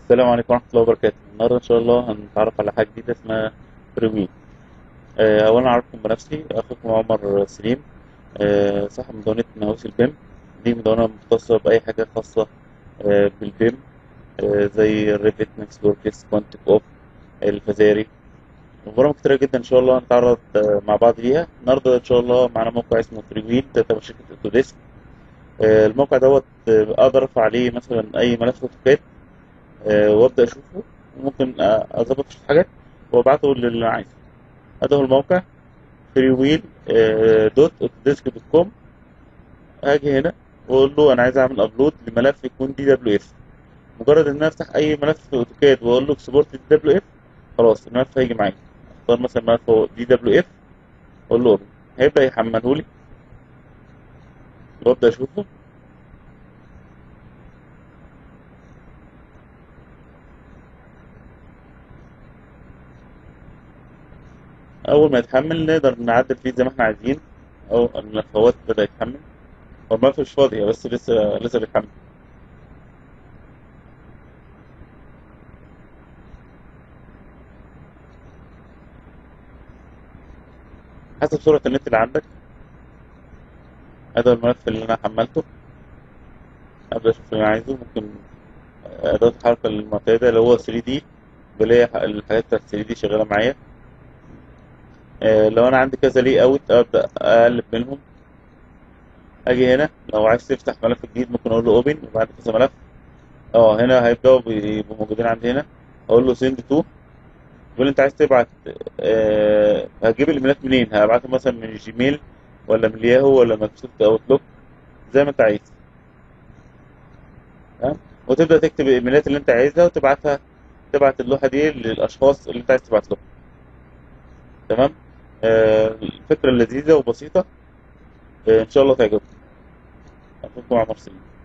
السلام عليكم ورحمة الله وبركاته النهاردة إن شاء الله هنتعرف على حاجة جديدة اسمها فريوي آه، أولا أعرفكم بنفسي أخوكم عمر سليم آه، صاحب مدونة نواوس البيم دي مدونة مختصة بأي حاجة خاصة آه، بالبيم آه، زي الريفت نكست وركس كوانتك أوف الفزاري وبرامج كتيرة جدا إن شاء الله هنتعرض آه، مع بعض ليها النهاردة إن شاء الله معانا موقع اسمه فريوي ده تبع شركة أوتوديسك آه، الموقع دوت آه، أقدر أرفع عليه مثلا أي ملف أوتوكاد آه، وابدا اشوفه وممكن آه، اظبط شويه حاجات وابعته للي أنا عايزه هذا هو الموقع فريويل دوت اوتوديسك دوت كوم هاجي هنا واقول له انا عايز اعمل ابلود لملف يكون دي دبليو اف مجرد ان انا افتح اي ملف في اوتوكاد واقول له اكسبورت دي دبليو اف خلاص الملف هيجي معايا اختار مثلا ملف هو دي دبليو اف اقول له open. هيبدا يحمله لي وابدا اشوفه اول ما يتحمل نقدر نعدل فيه زي ما احنا عايزين او الملفات بدا يتحمل هو الملف مش فاضي بس لسه لسه بيتحمل حسب سرعة النت اللي عندك هذا الملف اللي انا حملته ابدا اشوف اللي انا عايزه ممكن اداة الحركة المعتادة اللي هو 3 دي بلاقي الحاجات بتاعت 3 دي شغالة معايا آه، لو انا عندي كذا لي اوت ابدا اقلب منهم اجي هنا لو عايز تفتح ملف جديد ممكن اقول له اوبن وبعد كذا ملف اه هنا هيبداوا بيبقوا موجودين عندي هنا اقول له سند تو يقول لي انت عايز تبعت آه هتجيب الايميلات منين هبعته مثلا من الجيميل ولا من الياهو ولا مايكروسوفت اوتلوك زي ما انت عايز تمام وتبدا تكتب الايميلات اللي انت عايزها وتبعتها تبعت اللوحه دي للاشخاص اللي انت عايز تبعت لهم تمام آه الفكره لذيذه وبسيطه آه ان شاء الله تعجبكم اخوكم عمر سليم